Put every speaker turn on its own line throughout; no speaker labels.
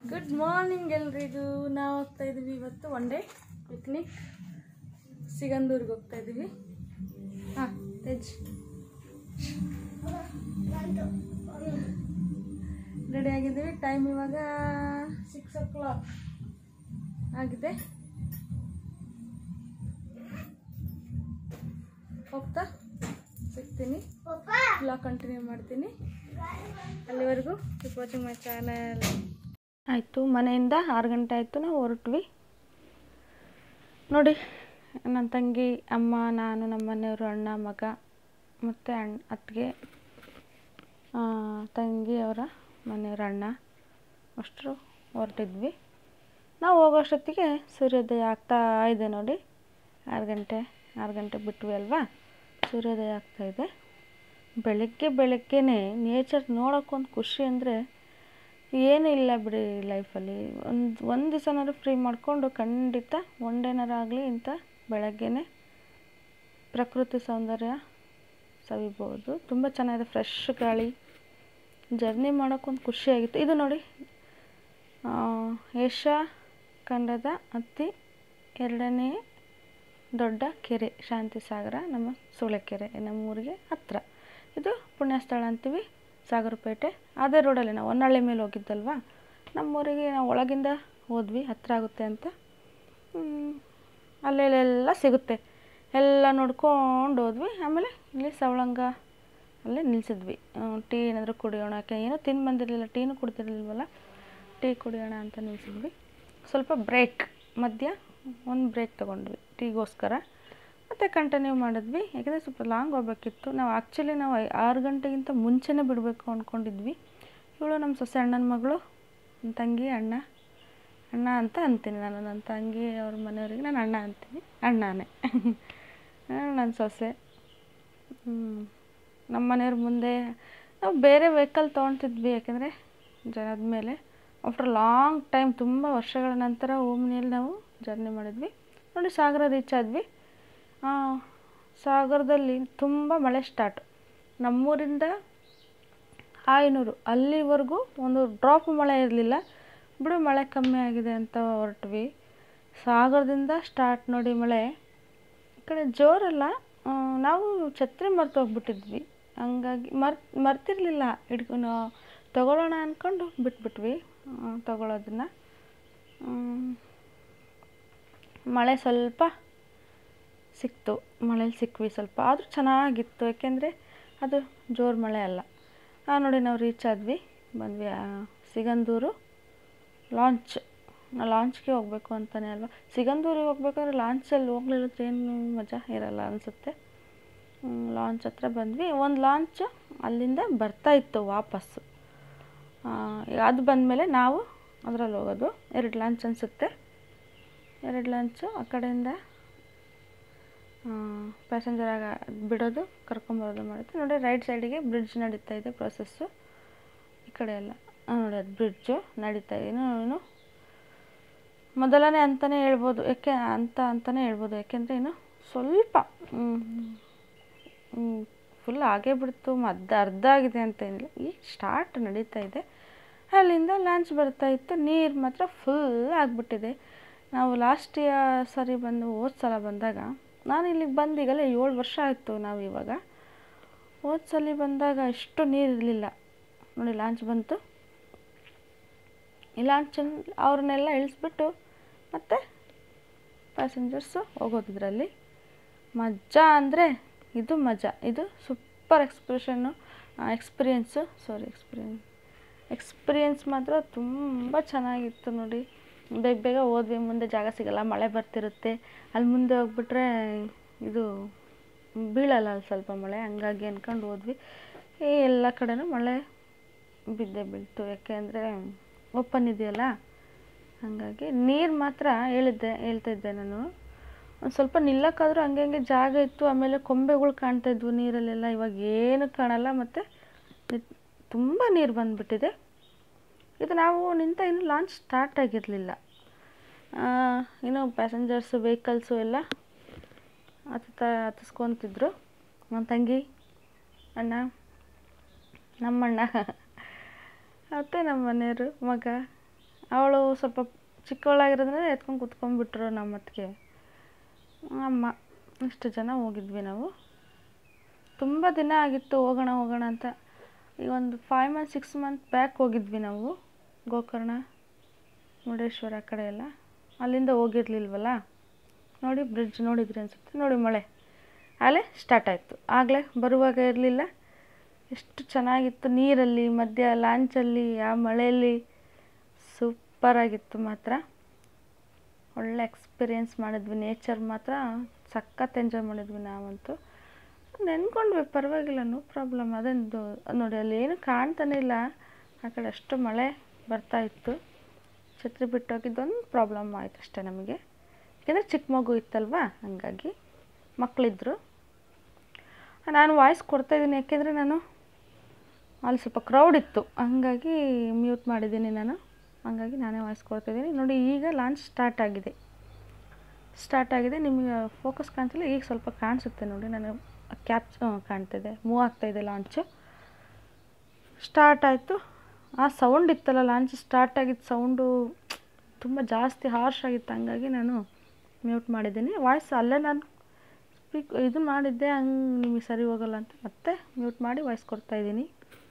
Good morning ಎಲ್ರಿಗೂ ನಾವು ಹೋಗ್ತಾ ಇದೀವಿ ಇವತ್ತು ಒನ್ ಡೇ ಪಿಕ್ನಿಕ್ ಸಿಗಂದೂರ್ಗೆ ಹೋಗ್ತಾ ಇದೀವಿ ಹಾಂ ತೆಜ್ ರೆಡಿ ಆಗಿದ್ದೀವಿ ಟೈಮ್ ಇವಾಗ ಸಿಕ್ಸ್ ಓ ಕ್ಲಾಕ್ ಆಗಿದೆ ಹೋಗ್ತಾ ಸಿಗ್ತೀನಿ ಬ್ಲಾಗ್ ಕಂಟಿನ್ಯೂ ಮಾಡ್ತೀನಿ ಅಲ್ಲಿವರೆಗೂ ಕೀಪ್ ವಾಚಿಂಗ್ ಮೈ ಚಾನಲ್ ಆಯಿತು ಮನೆಯಿಂದ ಆರು ಗಂಟೆ ಆಯಿತು ನಾವು ಹೊರಟ್ವಿ ನೋಡಿ ನನ್ನ ತಂಗಿ ಅಮ್ಮ ನಾನು ನಮ್ಮ ಮನೆಯವರು ಅಣ್ಣ ಮಗ ಮತ್ತು ಅಣ್ಣ ಅತ್ತಿಗೆ ತಂಗಿ ಅವರ ಮನೆಯವರ ಅಣ್ಣ ಅಷ್ಟರು ಹೊರಟಿದ್ವಿ ನಾವು ಹೋಗೋಷ್ಟೊತ್ತಿಗೆ ಸೂರ್ಯೋದಯ ಆಗ್ತಾ ಇದೆ ನೋಡಿ ಆರು ಗಂಟೆ ಆರು ಗಂಟೆ ಬಿಟ್ವಿ ಅಲ್ವಾ ಸೂರ್ಯೋದಯ ಆಗ್ತಾ ಇದೆ ಬೆಳಗ್ಗೆ ಬೆಳಗ್ಗೆನೇ ನೇಚರ್ ನೋಡೋಕ್ಕೊಂದು ಖುಷಿ ಅಂದರೆ ಏನೂ ಇಲ್ಲ ಬಿಡಿ ಲೈಫಲ್ಲಿ ಒಂದು ಒಂದು ದಿವಸನಾದ್ರು ಫ್ರೀ ಮಾಡಿಕೊಂಡು ಖಂಡಿತ ಒನ್ ಡೇನಾರು ಆಗಲಿ ಇಂಥ ಬೆಳಗ್ಗೆನೇ ಪ್ರಕೃತಿ ಸೌಂದರ್ಯ ಸವಿಬೋದು ತುಂಬ ಚೆನ್ನಾಗಿದೆ ಫ್ರೆಶ್ ಗಾಳಿ ಜರ್ನಿ ಮಾಡೋಕ್ಕೊಂದು ಖುಷಿಯಾಗಿತ್ತು ಇದು ನೋಡಿ ಏಷ್ಯಾ ಖಂಡದ ಅತಿ ಎರಡನೇ ದೊಡ್ಡ ಕೆರೆ ಶಾಂತಿ ಸಾಗರ ನಮ್ಮ ಸೂಳೆಕೆರೆ ನಮ್ಮ ಊರಿಗೆ ಹತ್ರ ಇದು ಪುಣ್ಯಸ್ಥಳ ಅಂತೀವಿ ಸಾಗರಪೇಟೆ ಅದೇ ರೋಡಲ್ಲಿ ನಾವು ಹೊನ್ನಳ್ಳಿ ಮೇಲೆ ಹೋಗಿದ್ದಲ್ವ ನಮ್ಮೂರಿಗೆ ನಾವು ಒಳಗಿಂದ ಹೋದ್ವಿ ಹತ್ರ ಆಗುತ್ತೆ ಅಂತ ಅಲ್ಲೆಲ್ಲ ಸಿಗುತ್ತೆ ಎಲ್ಲ ನೋಡ್ಕೊಂಡು ಹೋದ್ವಿ ಆಮೇಲೆ ಇಲ್ಲಿ ಸವಳಂಗ ಅಲ್ಲೇ ನಿಲ್ಲಿಸಿದ್ವಿ ಟೀ ಏನಾದರೂ ಕುಡಿಯೋಣ ಯಾಕೆ ಏನೂ ತಿಂದು ಬಂದಿರಲಿಲ್ಲ ಟೀನೂ ಕುಡ್ತಿರ್ಲಿಲ್ವಲ್ಲ ಟೀ ಕುಡಿಯೋಣ ಅಂತ ನಿಲ್ಲಿಸಿದ್ವಿ ಸ್ವಲ್ಪ ಬ್ರೇಕ್ ಮಧ್ಯ ಒಂದು ಬ್ರೇಕ್ ತೊಗೊಂಡ್ವಿ ಟೀಗೋಸ್ಕರ ಮತ್ತು ಕಂಟಿನ್ಯೂ ಮಾಡಿದ್ವಿ ಯಾಕೆಂದರೆ ಸ್ವಲ್ಪ ಲಾಂಗ್ ಹೋಗ್ಬೇಕಿತ್ತು ನಾವು ಆ್ಯಕ್ಚುಲಿ ನಾವು ಐ- ಆರು ಗಂಟೆಗಿಂತ ಮುಂಚೆನೇ ಬಿಡಬೇಕು ಅಂದ್ಕೊಂಡಿದ್ವಿ ಇವಳು ನಮ್ಮ ಸೊಸೆ ಅಣ್ಣನ ಮಗಳು ನನ್ನ ತಂಗಿ ಅಣ್ಣ ಅಣ್ಣ ಅಂತ ಅಂತೀನಿ ನಾನು ನನ್ನ ತಂಗಿ ಅವ್ರ ಮನೆಯವ್ರಿಗೆ ನಾನು ಅಣ್ಣ ಅಂತೀನಿ ಅಣ್ಣನೇ ನನ್ನ ಸೊಸೆ ಹ್ಮ್. ನಮ್ಮ ಮನೆಯವ್ರ ಮುಂದೆ ನಾವು ಬೇರೆ ವೆಹಿಕಲ್ ತೊಗೊತಿದ್ವಿ ಯಾಕೆಂದರೆ ಜನದ ಮೇಲೆ ಆಫ್ಟರ್ ಲಾಂಗ್ ಟೈಮ್ ತುಂಬ ವರ್ಷಗಳ ನಂತರ ಓಮ್ನಿಯಲ್ಲಿ ನಾವು ಜರ್ನಿ ಮಾಡಿದ್ವಿ ನೋಡಿ ಸಾಗರ ರೀಚ್ ಆದ್ವಿ ಆ, ಸಾಗರದಲ್ಲಿ ತುಂಬ ಮಳೆ ಸ್ಟಾರ್ಟ್ ನಮ್ಮೂರಿಂದ ಆಯನೂರು ಅಲ್ಲಿವರೆಗೂ ಒಂದು ಡ್ರಾಪ್ ಮಳೆ ಇರಲಿಲ್ಲ ಬಿಡು ಮಳೆ ಕಮ್ಮಿ ಆಗಿದೆ ಅಂತ ಹೊರಟ್ವಿ ಸಾಗರದಿಂದ ಸ್ಟಾರ್ಟ್ ನೋಡಿ ಮಳೆ ಈ ಕಡೆ ಜೋರಲ್ಲ ಆ, ನಾವು ಛತ್ರಿ ಮರ್ತು ಹೋಗ್ಬಿಟ್ಟಿದ್ವಿ ಹಂಗಾಗಿ ಮರ್ ಮರ್ತಿರ್ಲಿಲ್ಲ ಹಿಡ್ಕೊ ನಾವು ತಗೊಳ್ಳೋಣ ಅಂದ್ಕೊಂಡು ಬಿಟ್ಬಿಟ್ವಿ ಆ, ತಗೊಳ್ಳೋದನ್ನ ಹ್ಮ್. ಮಳೆ ಸ್ವಲ್ಪ ಸಿಕ್ತು ಮಳೇಲಿ ಸಿಕ್ವಿ ಸ್ವಲ್ಪ ಆದರೂ ಚೆನ್ನಾಗಿತ್ತು ಯಾಕೆಂದರೆ ಅದು ಜೋರು ಮಳೆ ಅಲ್ಲ ಆ ನೋಡಿ ನಾವು ರೀಚ್ ಆದ್ವಿ ಬಂದ್ವಿ ಆ, ಸಿಗಂದೂರು ಲಾಂಚ್ ನಾವು ಲಾಂಚ್ಗೆ ಹೋಗಬೇಕು ಅಂತಲೇ ಅಲ್ವಾ ಸಿಗಂದೂರಿಗೆ ಹೋಗ್ಬೇಕಾದ್ರೆ ಲಾಂಚಲ್ಲಿ ಹೋಗ್ಲಿಲ್ಲದ್ರೆ ಏನು ಮಜಾ ಇರಲ್ಲ ಅನಿಸುತ್ತೆ ಲಾಂಚ್ ಹತ್ರ ಬಂದ್ವಿ ಒಂದು ಲಾಂಚ್ ಅಲ್ಲಿಂದ ಬರ್ತಾ ಇತ್ತು ವಾಪಸ್ಸು ಆ, ಅದು ಬಂದಮೇಲೆ ನಾವು ಅದರಲ್ಲಿ ಹೋಗೋದು ಎರಡು ಲಾಂಚ್ ಅನಿಸುತ್ತೆ ಎರಡು ಲಾಂಚು ಆ ಕಡೆಯಿಂದ ಪ್ಯಾಸೆಂಜರ್ ಆಗ ಬಿಡೋದು ಕರ್ಕೊಂಬರೋದು ಮಾಡುತ್ತೆ ನೋಡಿ ರೈಟ್ ಸೈಡಿಗೆ ಬ್ರಿಡ್ಜ್ ನಡೀತಾ ಇದೆ ಪ್ರೊಸೆಸ್ಸು ಈ ಕಡೆ ಎಲ್ಲ ಆ, ನೋಡಿ ಅದು ಬ್ರಿಡ್ಜು ನಡೀತಾ ಇದೆ ಇನ್ನು ಇನ್ನು ಮೊದಲನೇ ಅಂತಲೇ ಹೇಳ್ಬೋದು ಯಾಕೆ ಅಂತ ಅಂತಲೇ ಹೇಳ್ಬೋದು ಯಾಕೆಂದರೆ ಇನ್ನು ಸ್ವಲ್ಪ ಫುಲ್ ಆಗೇ ಬಿಡ್ತು ಮದ್ದ ಅರ್ಧ ಆಗಿದೆ ಅಂತ ಏನಿಲ್ಲ ಈಗ ಸ್ಟಾರ್ಟ್ ನಡೀತಾ ಇದೆ ಅಲ್ಲಿಂದ ಲಾಂಚ್ ಬರ್ತಾ ಇತ್ತು ನೀರು ಮಾತ್ರ ಫುಲ್ ಆಗಿಬಿಟ್ಟಿದೆ ನಾವು ಲಾಸ್ಟ್ ಸರಿ ಬಂದು ಹೋದ ಸಲ ಬಂದಾಗ ನಾನು ಇಲ್ಲಿಗೆ ಬಂದು ಈಗಲೇ ಏಳು ವರ್ಷ ಆಯಿತು ನಾವು ಇವಾಗ ಹೋದ ಸಲ ಬಂದಾಗ ಇಷ್ಟು ನೀರು ಇರಲಿಲ್ಲ ನೋಡಿ ಲಾಂಚ್ ಬಂತು ಈ ಲಾಂಚನ್ನು ಅವ್ರನ್ನೆಲ್ಲ ಇಳಿಸ್ಬಿಟ್ಟು ಮತ್ತೆ ಪ್ಯಾಸೆಂಜರ್ಸು ಹೋಗೋದಿದ್ರಲ್ಲಿ ಮಜಾ ಅಂದರೆ ಇದು ಮಜಾ ಇದು super expression experience sorry experience experience ಮಾತ್ರ ತುಂಬ ಚೆನ್ನಾಗಿತ್ತು ನೋಡಿ ಬೇಗ ಬೇಗ ಹೋದ್ವಿ ಮುಂದೆ ಜಾಗ ಸಿಗಲ್ಲ ಮಳೆ ಬರ್ತಿರುತ್ತೆ ಅಲ್ಲಿ ಮುಂದೆ ಹೋಗ್ಬಿಟ್ರೆ ಇದು ಬೀಳಲ್ಲ ಅಲ್ಲಿ ಸ್ವಲ್ಪ ಮಳೆ ಹಂಗಾಗಿ ಅಂದ್ಕೊಂಡು ಹೋದ್ವಿ ಈ ಎಲ್ಲ ಕಡೆನೂ ಮಳೆ ಬಿದ್ದೇ ಬೀಳ್ತು ಯಾಕೆ ಅಂದರೆ ಓಪನ್ ಇದೆಯಲ್ಲ ಹಾಗಾಗಿ ನೀರು ಮಾತ್ರ ಹೇಳಿದ್ದೆ ಹೇಳ್ತಾ ಇದ್ದೆ ನಾನು ಒಂದು ಸ್ವಲ್ಪ ನಿಲ್ಲಕ್ಕಾದ್ರೂ ಹಂಗೆ ಹಂಗೆ ಜಾಗ ಇತ್ತು ಆಮೇಲೆ ಕೊಂಬೆಗಳು ಕಾಣ್ತಾ ಇದ್ವು ನೀರಲ್ಲೆಲ್ಲ ಇವಾಗ ಏನು ಕಾಣಲ್ಲ ಮತ್ತು ತುಂಬ ನೀರು ಬಂದುಬಿಟ್ಟಿದೆ ಇದು ನಾವು ನಿಂತ ಇನ್ನು ಲಾಂಚ್ ಸ್ಟಾರ್ಟ್ ಆಗಿರಲಿಲ್ಲ ಇನ್ನು ಪ್ಯಾಸೆಂಜರ್ಸು ವೆಹಿಕಲ್ಸು ಎಲ್ಲ ಹತ್ತ ಹತ್ತಿಸ್ಕೊತಿದ್ರು ನನ್ನ ತಂಗಿ ಅಣ್ಣ ನಮ್ಮಣ್ಣ ಮತ್ತು ನಮ್ಮ ಮನೆಯವರು ಮಗ ಅವಳು ಸ್ವಲ್ಪ ಚಿಕ್ಕವಳಾಗಿರೋದ್ರೆ ಎತ್ಕೊಂಡು ಕುತ್ಕೊಂಡ್ಬಿಟ್ರು ನಮ್ಮ ಅತ್ತಿಗೆ ಅಮ್ಮ ಇಷ್ಟು ಜನ ಹೋಗಿದ್ವಿ ನಾವು ತುಂಬ ದಿನ ಆಗಿತ್ತು ಹೋಗೋಣ ಹೋಗೋಣ ಅಂತ ಈಗ ಒಂದು five month six month back ಹೋಗಿದ್ವಿ ನಾವು ಗೋಕರ್ಣ ಮುರುಡೇಶ್ವರ ಆ ಕಡೆ ಎಲ್ಲ ಅಲ್ಲಿಂದ ಹೋಗಿರ್ಲಿಲ್ವಲ್ಲ ನೋಡಿ ಬ್ರಿಡ್ಜ್ ನೋಡಿದ್ರಿ ಅನಿಸುತ್ತೆ ನೋಡಿ ಮಳೆ ಅಲ್ಲೇ ಸ್ಟಾರ್ಟ್ ಆಯಿತು ಆಗಲೇ ಬರುವಾಗ ಇರಲಿಲ್ಲ ಎಷ್ಟು ಚೆನ್ನಾಗಿತ್ತು ನೀರಲ್ಲಿ ಮಧ್ಯ ಲಾಂಚಲ್ಲಿ ಆ ಮಳೆಯಲ್ಲಿ ಸೂಪರಾಗಿತ್ತು ಮಾತ್ರ ಒಳ್ಳೆ ಎಕ್ಸ್ಪೀರಿಯೆನ್ಸ್ ಮಾಡಿದ್ವಿ ನೇಚರ್ ಮಾತ್ರ ಸಖತ್ ಎಂಜಾಯ್ ಮಾಡಿದ್ವಿ ನಾವಂತೂ ನೆನ್ಕೊಂಡ್ವಿ ಪರವಾಗಿಲ್ಲ ನೋ ಪ್ರಾಬ್ಲಮ್ ಅದೊಂದು ನೋಡಿ ಅಲ್ಲಿ ಏನು ಕಾಣ್ತಾನೆ ಇಲ್ಲ ಆ ಕಡೆ ಅಷ್ಟು ಮಳೆ ಬರ್ತಾ ಇತ್ತು ಛತ್ರಿ ಬಿಟ್ಟೋಗಿದ್ದೊಂದು ಪ್ರಾಬ್ಲಮ್ ಆಯ್ತು ಅಷ್ಟೇ ನಮಗೆ ಯಾಕೆಂದರೆ ಚಿಕ್ಕ ಮಗು ಇತ್ತಲ್ವಾ ಹಂಗಾಗಿ ಮಕ್ಕಳಿದ್ರು ನಾನು ವಾಯ್ಸ್ ಕೊಡ್ತಾಯಿದ್ದೀನಿ ಯಾಕೆಂದರೆ ನಾನು ಅಲ್ಲಿ ಸ್ವಲ್ಪ ಕ್ರೌಡ್ ಇತ್ತು ಹಂಗಾಗಿ ಮ್ಯೂಟ್ ಮಾಡಿದ್ದೀನಿ ನಾನು ಹಂಗಾಗಿ ನಾನೇ ವಾಯ್ಸ್ ಕೊಡ್ತಾಯಿದ್ದೀನಿ ನೋಡಿ ಈಗ ಲಾಂಚ್ ಸ್ಟಾರ್ಟ್ ಆಗಿದೆ ಸ್ಟಾರ್ಟ್ ಆಗಿದೆ ನಿಮಗೆ ಫೋಕಸ್ ಕಾಣಿಸಿಲ್ಲ ಈಗ ಸ್ವಲ್ಪ ಕಾಣಿಸುತ್ತೆ ನೋಡಿ ನನಗೆ ಕ್ಯಾಪ್ ಕಾಣ್ತಿದೆ ಮೂವ್ ಆಗ್ತಾಯಿದೆ ಲಾಂಚು ಸ್ಟಾರ್ಟ್ ಆಯಿತು ಆ ಸೌಂಡ್ ಇತ್ತಲ್ಲ ಲಾಂಚ್ ಸ್ಟಾರ್ಟ್ ಆಗಿದ್ದ ಸೌಂಡು ತುಂಬ ಜಾಸ್ತಿ ಹಾರ್ಶ್ ಆಗಿತ್ತು ಹಂಗಾಗಿ ನಾನು ಮ್ಯೂಟ್ ಮಾಡಿದ್ದೀನಿ ವಾಯ್ಸ್ ಅಲ್ಲೇ ನಾನು ಸ್ಪೀಕ್ ಇದು ಮಾಡಿದ್ದೆ ಹಂಗೆ ನಿಮಗೆ ಸರಿ ಹೋಗಲ್ಲ ಅಂತ ಮತ್ತೆ ಮ್ಯೂಟ್ ಮಾಡಿ ವಾಯ್ಸ್ ಕೊಡ್ತಾಯಿದ್ದೀನಿ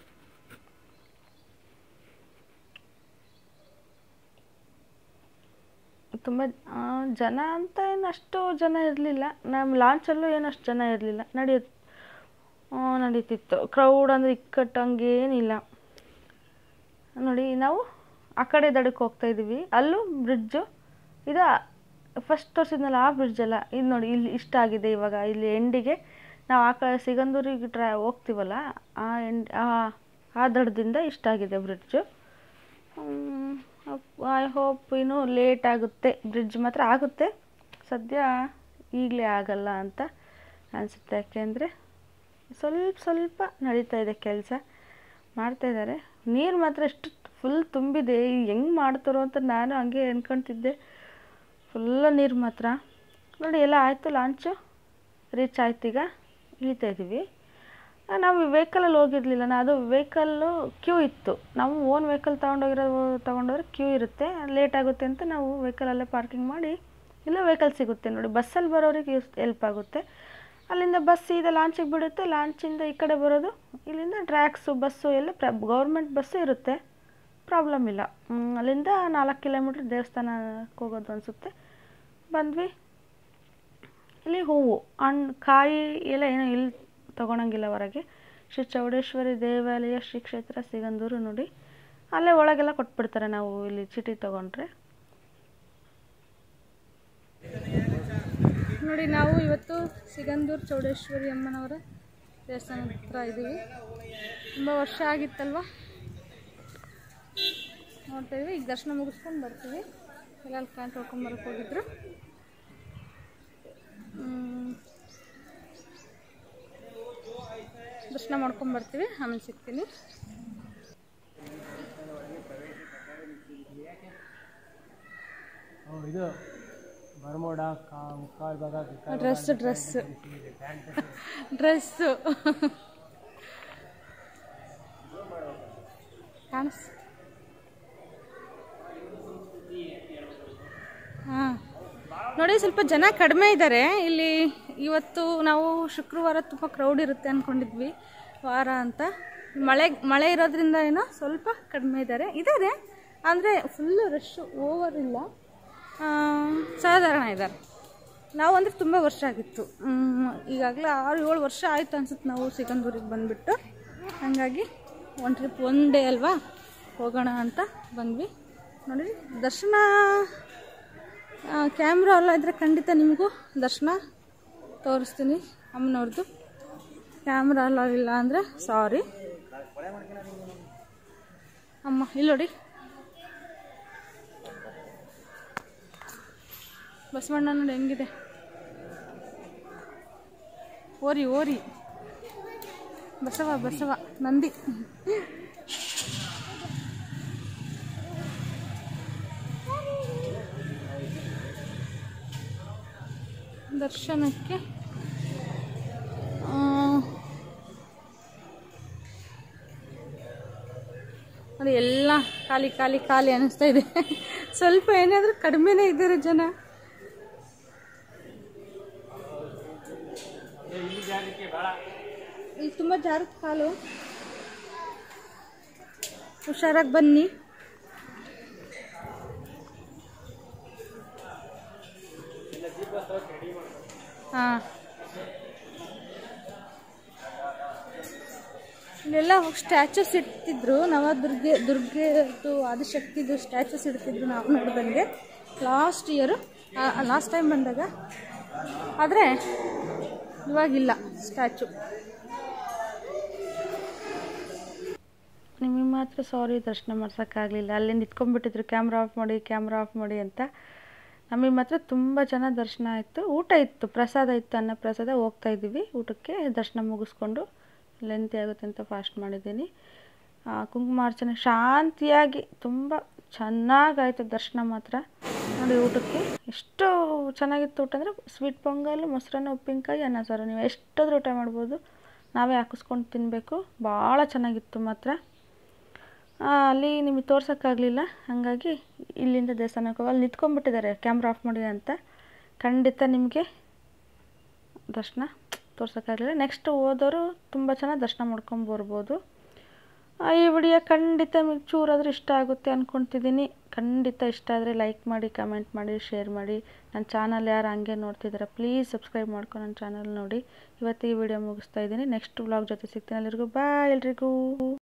ತುಂಬ ಜನ ಅಂತ ಏನು ಅಷ್ಟು ಜನ ಇರಲಿಲ್ಲ ನಮ್ಮ ಲಾಂಚಲ್ಲೂ ಏನು ಅಷ್ಟು ಜನ ಇರಲಿಲ್ಲ ನಡೆಯುತ್ತೆ ನಡೀತಿತ್ತು ಕ್ರೌಡ್ ಅಂದರೆ ಇಕ್ಕಟ್ಟು ಹಂಗೇನಿಲ್ಲ ನೋಡಿ ನಾವು ಆ ಕಡೆ ದಡಕ್ಕೆ ಹೋಗ್ತಾ ಇದ್ದೀವಿ ಅಲ್ಲೂ ಬ್ರಿಡ್ಜು ಇದು ಫಸ್ಟ್ ತೋರಿಸಿದ್ನಲ್ಲ ಆ ಬ್ರಿಡ್ಜ್ ಅಲ್ಲ ಇದು ನೋಡಿ ಇಲ್ಲಿ ಇಷ್ಟ ಆಗಿದೆ ಇವಾಗ ಇಲ್ಲಿ ಎಂಡಿಗೆ ನಾವು ಆ ಕಡೆ ಸಿಗಂದೂರಿಗೆ ಟ್ರಾ ಹೋಗ್ತೀವಲ್ಲ ಆ ಎಂಡ್ ಆ ಆ ದಡದಿಂದ ಇಷ್ಟ ಆಗಿದೆ ಬ್ರಿಡ್ಜು ಐ ಹೋಪ್ ಇನ್ನೂ ಲೇಟ್ ಆಗುತ್ತೆ ಬ್ರಿಡ್ಜ್ ಮಾತ್ರ ಆಗುತ್ತೆ ಸದ್ಯ ಈಗಲೇ ಆಗಲ್ಲ ಅಂತ ಅನಿಸುತ್ತೆ ಯಾಕೆಂದರೆ ಸ್ವಲ್ಪ ಸ್ವಲ್ಪ ನಡೀತಾ ಇದೆ ಕೆಲಸ ಮಾಡ್ತಾಯಿದ್ದಾರೆ ನೀರು ಮಾತ್ರ ಎಷ್ಟು ಫುಲ್ ತುಂಬಿದೆ ಹೆಂಗೆ ಮಾಡ್ತಾರೋ ಅಂತ ನಾನು ಹಂಗೆ ಅನ್ಕೊತಿದ್ದೆ ಫುಲ್ಲ ನೀರು ಮಾತ್ರ ನೋಡಿ ಎಲ್ಲ ಆಯಿತು ಲಾಂಚು ರೀಚ್ ಆಯ್ತು ಈಗ ಇಳಿತಾ ಇದ್ದೀವಿ ನಾವು ವೆಹಿಕಲಲ್ಲಿ ಹೋಗಿರಲಿಲ್ಲ ನಾ ಅದು ವೆಹಿಕಲ್ಲು ಕ್ಯೂ ಇತ್ತು ನಾವು ಓನ್ ವೆಹಿಕಲ್ ತೊಗೊಂಡೋಗಿರೋ ತೊಗೊಂಡೋದ್ರೆ ಕ್ಯೂ ಇರುತ್ತೆ ಲೇಟ್ ಆಗುತ್ತೆ ಅಂತ ನಾವು ವೆಹಿಕಲಲ್ಲೇ ಪಾರ್ಕಿಂಗ್ ಮಾಡಿ ಇಲ್ಲ ವೆಹಿಕಲ್ ಸಿಗುತ್ತೆ ನೋಡಿ ಬಸ್ಸಲ್ಲಿ ಬರೋರಿಗೆ ಯೂಸ್ ಹೆಲ್ಪ್ ಆಗುತ್ತೆ ಅಲ್ಲಿಂದ ಬಸ್ ಸೀದಾ ಲಾಂಚಿಗೆ ಬಿಡುತ್ತೆ ಲಾಂಚಿಂದ ಈ ಕಡೆ ಬರೋದು ಇಲ್ಲಿಂದ ಟ್ರ್ಯಾಕ್ಸು ಬಸ್ಸು ಎಲ್ಲ ಪ್ರ ಗೌರ್ಮೆಂಟ್ ಬಸ್ಸು ಇರುತ್ತೆ ಪ್ರಾಬ್ಲಮ್ ಇಲ್ಲ ಅಲ್ಲಿಂದ ನಾಲ್ಕು ಕಿಲೋಮೀಟ್ರ್ ದೇವಸ್ಥಾನಕ್ಕೆ ಹೋಗೋದು ಅನಿಸುತ್ತೆ ಬಂದ್ವಿ ಇಲ್ಲಿ ಹೂವು ಹಣ್ಣು ಕಾಯಿ ಎಲ್ಲ ಏನೋ ಇಲ್ಲಿ ತೊಗೊಳಂಗಿಲ್ಲ ಹೊರಗೆ ಶ್ರೀ ಚೌಡೇಶ್ವರಿ ದೇವಾಲಯ ಶ್ರೀ ಕ್ಷೇತ್ರ ಸಿಗಂದೂರು ನೋಡಿ ಅಲ್ಲೇ ಒಳಗೆಲ್ಲ ಕೊಟ್ಬಿಡ್ತಾರೆ ನಾವು ಇಲ್ಲಿ ಚೀಟಿ ತೊಗೊಂಡ್ರೆ
ನೋಡಿ ನಾವು ಇವತ್ತು ಸಿಗಂದೂರು ಚೌಡೇಶ್ವರಿ ಅಮ್ಮನವರ ದೇವಸ್ಥಾನದ ಹತ್ರ ಇದ್ದೀವಿ ತುಂಬ ವರ್ಷ ಆಗಿತ್ತಲ್ವ ನೋಡ್ತಾ ಇದೀವಿ ಈಗ ದರ್ಶನ ಮುಗಿಸ್ಕೊಂಡು ಬರ್ತೀವಿ ಎಲ್ಲ ಅಲ್ಲಿ ಕಾಂಟ್ ಹೊಡ್ಕೊಂಬರಕ್ಕೆ ಹೋಗಿದ್ರು ಹ್ಮ್. ದರ್ಶನ ಮಾಡ್ಕೊಂಡು ಬರ್ತೀವಿ ಆಮೇಲೆ ಸಿಗ್ತೀನಿ
ಓ, ಇದು ಬರ್ಮೋಡ ಕಾ ಮುಕ್ಕಾಲು ಭಾಗ ಗಿಕ್ಕಾಲು
ಡ್ರೆಸ್ ಡ್ರೆಸ್ ಡ್ರೆಸ್ಸು ಕಾಣಿಸ್ ಹಾಂ ನೋಡಿ ಸ್ವಲ್ಪ ಜನ ಕಡಿಮೆ ಇದ್ದಾರೆ ಇಲ್ಲಿ ಇವತ್ತು ನಾವು ಶುಕ್ರವಾರ ತುಂಬ ಕ್ರೌಡ್ ಇರುತ್ತೆ ಅಂದ್ಕೊಂಡಿದ್ವಿ ವಾರ ಅಂತ ಮಳೆ ಮಳೆ ಇರೋದ್ರಿಂದ ಏನೋ ಸ್ವಲ್ಪ ಕಡಿಮೆ ಇದ್ದಾರೆ ಇದ್ದಾರೆ ಅಂದರೆ ಫುಲ್ಲು ರಶ್ಶು ಓವರ್ ಇಲ್ಲ ಆ, ಸಾಧಾರಣ ಇದ್ದಾರೆ ನಾವು ಅಂದರೆ ತುಂಬ ವರ್ಷ ಆಗಿತ್ತು ಈಗಾಗಲೇ ಆರು ಏಳು ವರ್ಷ ಆಯಿತು ಅನ್ಸುತ್ತೆ ನಾವು ಸಿಗಂದೂರಿಗೆ ಬಂದುಬಿಟ್ಟು ಹಾಗಾಗಿ ಒನ್ ಟ್ರಿಪ್ ಒನ್ ಡೇ ಅಲ್ವಾ ಹೋಗೋಣ ಅಂತ ಬಂದ್ವಿ ನೋಡಿ ದರ್ಶನ ಕ್ಯಾಮ್ರಾ ಎಲ್ಲ ಇದ್ದರೆ ಖಂಡಿತ ನಿಮಗೂ ದರ್ಶನ ತೋರಿಸ್ತೀನಿ ಅಮ್ಮನವ್ರದ್ದು ಕ್ಯಾಮ್ರಾ ಎಲ್ಲ ಇಲ್ಲ ಅಂದರೆ ಸಾರಿ ಅಮ್ಮ ಇಲ್ಲಿ ನೋಡಿ ಬಸವಣ್ಣ ನೋಡಿ ಹೆಂಗಿದೆ ಓರಿ ಓರಿ ಬಸವ ಬಸವ ನಂದಿ ದರ್ಶನಕ್ಕೆ ಆ, ನೋಡಿ ಎಲ್ಲ ಖಾಲಿ ಖಾಲಿ ಖಾಲಿ ಅನ್ನಿಸ್ತಾ ಇದೆ ಸ್ವಲ್ಪ ಏನಾದರೂ ಕಡಿಮೆನೇ ಇದ್ದಾರೆ ಜನ ಇಲ್ಲಿ ತುಂಬ ಜಾರತ್ ಕಾಲು ಹುಷಾರಾಗಿ ಬನ್ನಿ ಹಾಂ ಇಲ್ಲೆಲ್ಲ ಸ್ಟ್ಯಾಚುಸ್ ಇಡ್ತಿದ್ರು ನವದುರ್ಗೆ ದುರ್ಗೆದು ಆದಿಶಕ್ತಿದು ಸ್ಟ್ಯಾಚುಸ್ ಇಡ್ತಿದ್ರು ನಾವು ನೋಡ್ದಂಗೆ ಲಾಸ್ಟ್ ಇಯರು ಲಾಸ್ಟ್ ಟೈಮ್ ಬಂದಾಗ ಆದರೆ ಇವಾಗಿಲ್ಲ ಸ್ಟ್ಯಾಚು
ನಿಮಗೆ ಮಾತ್ರ ಸಾರಿ ದರ್ಶನ ಮಾಡ್ಸೋಕ್ಕಾಗಲಿಲ್ಲ ಅಲ್ಲಿ ನಿಂತ್ಕೊಂಡ್ಬಿಟ್ಟಿದ್ರು ಕ್ಯಾಮ್ರಾ ಆಫ್ ಮಾಡಿ ಕ್ಯಾಮ್ರಾ ಆಫ್ ಮಾಡಿ ಅಂತ ನಮಗೆ ಮಾತ್ರ ತುಂಬ ಜನ ದರ್ಶನ ಆಯಿತು ಊಟ ಇತ್ತು ಪ್ರಸಾದ ಇತ್ತು ಅನ್ನ ಪ್ರಸಾದ ಹೋಗ್ತಾ ಇದ್ದೀವಿ ಊಟಕ್ಕೆ ದರ್ಶನ ಮುಗಿಸ್ಕೊಂಡು ಲೆಂತಿ ಆಗುತ್ತೆ ಅಂತ ಫಾಸ್ಟ್ ಮಾಡಿದ್ದೀನಿ ಆ, ಕುಂಕುಮಾರ್ಚನೆ ಶಾಂತಿಯಾಗಿ ತುಂಬ ಚೆನ್ನಾಗಾಯಿತು ದರ್ಶನ ಮಾತ್ರ ನೋಡಿ ಊಟಕ್ಕೆ ಎಷ್ಟು ಚೆನ್ನಾಗಿತ್ತು ಊಟ ಅಂದರೆ ಸ್ವೀಟ್ ಪೊಂಗಲ್ ಮೊಸರನ್ನ ಉಪ್ಪಿನಕಾಯಿ ಅನ್ನ ಸಾರು ನೀವು ಎಷ್ಟಾದರೂ ಊಟ ಮಾಡ್ಬೋದು ನಾವೇ ಹಾಕಿಸ್ಕೊಂಡು ತಿನ್ನಬೇಕು ಭಾಳ ಚೆನ್ನಾಗಿತ್ತು ಮಾತ್ರ ಆ, ಅಲ್ಲಿ ನಿಮಗೆ ತೋರ್ಸೋಕ್ಕಾಗಲಿಲ್ಲ ಹಾಗಾಗಿ ಇಲ್ಲಿಂದ ದೇವಸ್ಥಾನಕ್ಕೆ ಹೋಗಿ ಅಲ್ಲಿ ನಿಂತ್ಕೊಂಡ್ಬಿಟ್ಟಿದ್ದಾರೆ ಕ್ಯಾಮ್ರಾ ಆಫ್ ಮಾಡಿ ಅಂತ ಖಂಡಿತ ನಿಮಗೆ ದರ್ಶನ ತೋರ್ಸೋಕ್ಕಾಗಲಿಲ್ಲ ನೆಕ್ಸ್ಟ್ ಹೋದವರು ತುಂಬ ಚೆನ್ನಾಗಿ ದರ್ಶನ ಮಾಡ್ಕೊಂಡು ಬರ್ಬೋದು ಆ, ಈ ವಿಡಿಯೋ ಖಂಡಿತ ನಿಮಗೆ ಚೂರಾದರೂ ಇಷ್ಟ ಆಗುತ್ತೆ ಅಂದ್ಕೊತಿದ್ದೀನಿ ಖಂಡಿತ ಇಷ್ಟ ಆದರೆ ಲೈಕ್ ಮಾಡಿ ಕಮೆಂಟ್ ಮಾಡಿ ಶೇರ್ ಮಾಡಿ ನನ್ನ ಚಾನಲ್ ಯಾರು ಹಂಗೆ ನೋಡ್ತಿದ್ದಾರೆ ಪ್ಲೀಸ್ ಸಬ್ಸ್ಕ್ರೈಬ್ ಮಾಡ್ಕೊಂಡು ನನ್ನ ಚಾನಲ್ ನೋಡಿ ಇವತ್ತಿಗೆ ವಿಡಿಯೋ ಮುಗಿಸ್ತಾ ಇದ್ದೀನಿ ನೆಕ್ಸ್ಟ್ ವ್ಲಾಗ್ ಜೊತೆ ಸಿಗ್ತೀನಿ ಎಲ್ರಿಗೂ ಬಾಯ್ ಎಲ್ರಿಗೂ